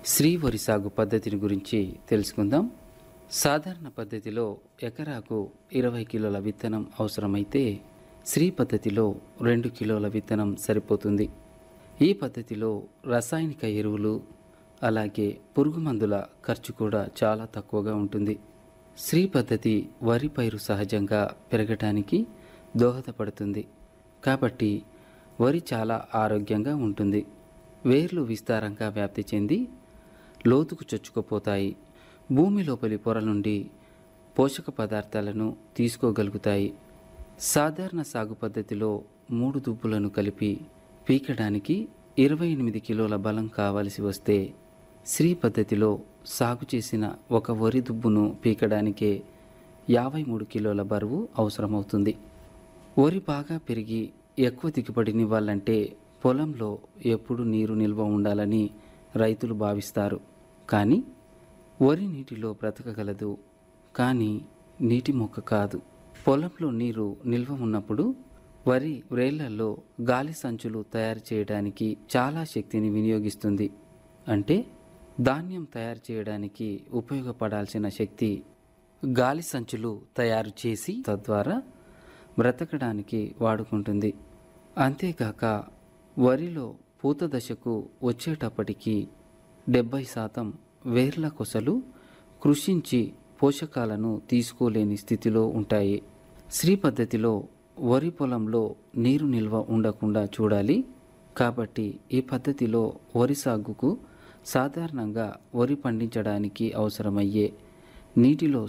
శ్రీ వరి సాగు పద్ధతిని గురించి తెలుసుకుందాం సాధారణ పద్ధతిలో ఎకరాకు ఇరవై కిలోల విత్తనం అవసరమైతే శ్రీ పద్ధతిలో రెండు కిలోల విత్తనం సరిపోతుంది ఈ పద్ధతిలో రసాయనిక ఎరువులు అలాగే పురుగు మందుల ఖర్చు కూడా చాలా తక్కువగా ఉంటుంది శ్రీ పద్ధతి వరి పైరు సహజంగా పెరగటానికి దోహదపడుతుంది కాబట్టి వరి చాలా ఆరోగ్యంగా ఉంటుంది వేర్లు విస్తారంగా వ్యాప్తి చెంది లోతుకు చొచ్చుకుపోతాయి భూమి లోపలి పొర నుండి పోషక పదార్థాలను తీసుకోగలుగుతాయి సాధారణ సాగు పద్ధతిలో మూడు దుబ్బులను కలిపి పీకడానికి ఇరవై ఎనిమిది కిలోల బలం కావలసి వస్తే శ్రీ పద్ధతిలో సాగు చేసిన ఒక వరి దుబ్బును పీకడానికే యాభై మూడు కిలోల బరువు అవసరమవుతుంది వరి బాగా పెరిగి ఎక్కువ దిగుబడినివ్వాలంటే పొలంలో ఎప్పుడు నీరు నిల్వ ఉండాలని రైతులు భావిస్తారు కానీ వరి నీటిలో బ్రతకగలదు కానీ నీటి మొక్క కాదు పొలంలో నీరు నిల్వ ఉన్నప్పుడు వరి వ్రేళ్లలో గాలి సంచులు తయారు చేయడానికి చాలా శక్తిని వినియోగిస్తుంది అంటే ధాన్యం తయారు చేయడానికి ఉపయోగపడాల్సిన శక్తి గాలి సంచులు తయారు చేసి తద్వారా బ్రతకడానికి వాడుకుంటుంది అంతేకాక వరిలో పూత దశకు వచ్చేటప్పటికి డెబ్బై శాతం వేర్ల కొసలు కృషించి పోషకాలను తీసుకోలేని స్థితిలో ఉంటాయి శ్రీ పద్ధతిలో వరి పొలంలో నీరు నిల్వ ఉండకుండా చూడాలి కాబట్టి ఈ పద్ధతిలో వరి సాగుకు సాధారణంగా వరి పండించడానికి అవసరమయ్యే నీటిలో